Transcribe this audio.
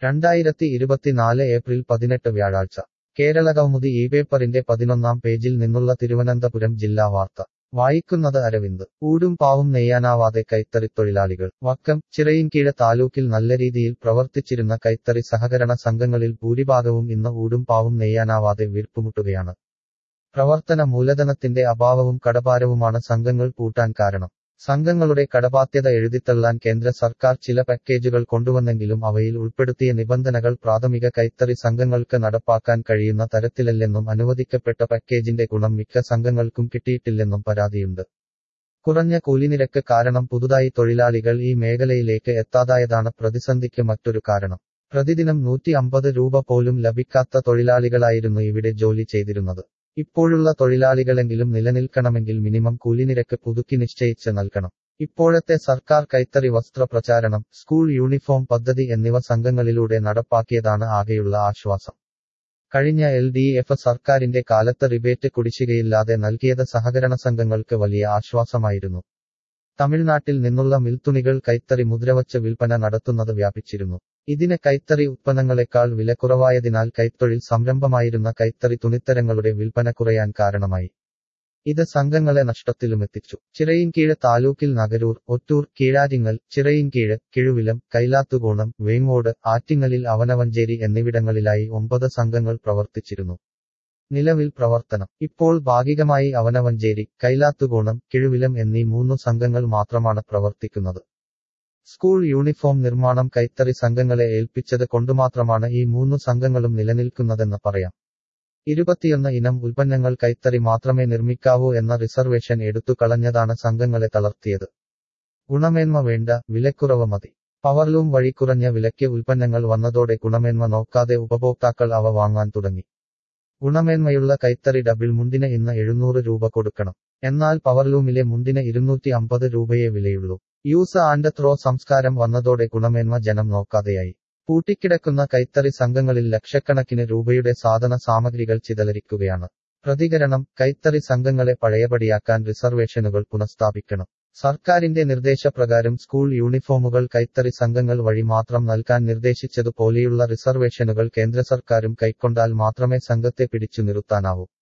രണ്ടായിരത്തി ഇരുപത്തിനാല് ഏപ്രിൽ പതിനെട്ട് വ്യാഴാഴ്ച കേരള കൗമുദി ഈ പേപ്പറിന്റെ പതിനൊന്നാം പേജിൽ നിന്നുള്ള തിരുവനന്തപുരം ജില്ലാ വാർത്ത വായിക്കുന്നത് അരവിന്ദ് ഊടും പാവും നെയ്യാനാവാതെ കൈത്തറിത്തൊഴിലാളികൾ വക്കം ചിറയിൻകീഴ താലൂക്കിൽ നല്ല രീതിയിൽ പ്രവർത്തിച്ചിരുന്ന കൈത്തറി സഹകരണ സംഘങ്ങളിൽ ഭൂരിഭാഗവും ഇന്ന് ഊടും പാവും നെയ്യാനാവാതെ വീർപ്പുമുട്ടുകയാണ് പ്രവർത്തന മൂലധനത്തിന്റെ അഭാവവും കടഭാരവുമാണ് സംഘങ്ങൾ പൂട്ടാൻ കാരണം സംഘങ്ങളുടെ കടബാധ്യത എഴുതിത്തള്ളാൻ കേന്ദ്ര സർക്കാർ ചില പാക്കേജുകൾ കൊണ്ടുവന്നെങ്കിലും അവയിൽ ഉൾപ്പെടുത്തിയ നിബന്ധനകൾ പ്രാഥമിക കൈത്തറി സംഘങ്ങൾക്ക് നടപ്പാക്കാൻ കഴിയുന്ന തരത്തിലല്ലെന്നും അനുവദിക്കപ്പെട്ട പാക്കേജിന്റെ ഗുണം മിക്ക സംഘങ്ങൾക്കും കിട്ടിയിട്ടില്ലെന്നും പരാതിയുണ്ട് കുറഞ്ഞ കൂലിനിരക്ക് കാരണം പുതുതായി തൊഴിലാളികൾ ഈ മേഖലയിലേക്ക് എത്താതായതാണ് പ്രതിസന്ധിക്ക് മറ്റൊരു കാരണം പ്രതിദിനം നൂറ്റി അമ്പത് രൂപ പോലും ലഭിക്കാത്ത തൊഴിലാളികളായിരുന്നു ഇവിടെ ജോലി ചെയ്തിരുന്നത് ഇപ്പോഴുള്ള തൊഴിലാളികളെങ്കിലും നിലനിൽക്കണമെങ്കിൽ മിനിമം കൂലിനിരക്ക് പുതുക്കി നിശ്ചയിച്ച് നൽകണം ഇപ്പോഴത്തെ സർക്കാർ കൈത്തറി വസ്ത്ര പ്രചാരണം സ്കൂൾ യൂണിഫോം പദ്ധതി എന്നിവ സംഘങ്ങളിലൂടെ നടപ്പാക്കിയതാണ് ആകെയുള്ള ആശ്വാസം കഴിഞ്ഞ എൽ ഡി എഫ് സർക്കാരിന്റെ കാലത്ത് റിബേറ്റ് കുടിശ്ശികയില്ലാതെ നൽകിയത് സഹകരണ സംഘങ്ങൾക്ക് വലിയ ആശ്വാസമായിരുന്നു തമിഴ്നാട്ടിൽ നിന്നുള്ള മിൽത്തുണികൾ കൈത്തറി മുദ്രവച്ച വിൽപ്പന നടത്തുന്നത് വ്യാപിച്ചിരുന്നു ഇതിന് കൈത്തറി ഉത്പന്നങ്ങളെക്കാൾ വില കുറവായതിനാൽ കൈത്തൊഴിൽ സംരംഭമായിരുന്ന കൈത്തറി തുണിത്തരങ്ങളുടെ വിൽപ്പന കുറയാൻ കാരണമായി ഇത് സംഘങ്ങളെ നഷ്ടത്തിലുമെത്തിച്ചു ചിറയിൻകീഴ് താലൂക്കിൽ നഗരൂർ ഒറ്റൂർ കീഴാരിങ്ങൽ ചിറയിൻകീഴ് കിഴുവിലം കൈലാത്തുകോണം വേങ്ങോട് ആറ്റിങ്ങലിൽ അവനവഞ്ചേരി എന്നിവിടങ്ങളിലായി ഒമ്പത് സംഘങ്ങൾ പ്രവർത്തിച്ചിരുന്നു നിലവിൽ പ്രവർത്തനം ഇപ്പോൾ ഭാഗികമായി അവനവഞ്ചേരി കൈലാത്തുകോണം കിഴുവിലം എന്നീ മൂന്നു സംഘങ്ങൾ മാത്രമാണ് പ്രവർത്തിക്കുന്നത് സ്കൂൾ യൂണിഫോം നിർമ്മാണം കൈത്തറി സംഘങ്ങളെ ഏൽപ്പിച്ചത് കൊണ്ടുമാത്രമാണ് ഈ മൂന്നു സംഘങ്ങളും നിലനിൽക്കുന്നതെന്ന് പറയാം ഇരുപത്തിയൊന്ന് ഇനം ഉൽപ്പന്നങ്ങൾ കൈത്തറി മാത്രമേ നിർമ്മിക്കാവൂ എന്ന റിസർവേഷൻ എടുത്തു കളഞ്ഞതാണ് സംഘങ്ങളെ തളർത്തിയത് ഗുണമേന്മ വേണ്ട വിലക്കുറവ് മതി പവർലൂം വഴി കുറഞ്ഞ വിലയ്ക്ക് ഉൽപ്പന്നങ്ങൾ വന്നതോടെ ഗുണമേന്മ നോക്കാതെ ഉപഭോക്താക്കൾ അവ വാങ്ങാൻ തുടങ്ങി ഗുണമേന്മയുള്ള കൈത്തറി ഡബിൾ മുണ്ടിന് ഇന്ന് എഴുന്നൂറ് രൂപ കൊടുക്കണം എന്നാൽ പവർലൂമിലെ മുണ്ടിന് ഇരുന്നൂറ്റി അമ്പത് രൂപയേ വിലയുള്ളൂ യൂസ് ആൻഡ് ത്രോ സംസ്കാരം വന്നതോടെ ഗുണമേന്മ ജനം നോക്കാതെയായി പൂട്ടിക്കിടക്കുന്ന കൈത്തറി സംഘങ്ങളിൽ ലക്ഷക്കണക്കിന് രൂപയുടെ സാധന സാമഗ്രികൾ ചിതലരിക്കുകയാണ് പ്രതികരണം കൈത്തറി സംഘങ്ങളെ പഴയപടിയാക്കാൻ റിസർവേഷനുകൾ പുനഃസ്ഥാപിക്കണം സർക്കാരിന്റെ നിർദ്ദേശപ്രകാരം സ്കൂൾ യൂണിഫോമുകൾ കൈത്തറി സംഘങ്ങൾ വഴി മാത്രം നൽകാൻ നിർദ്ദേശിച്ചതുപോലെയുള്ള റിസർവേഷനുകൾ കേന്ദ്ര സർക്കാരും കൈക്കൊണ്ടാൽ മാത്രമേ സംഘത്തെ പിടിച്ചു നിർത്താനാവൂ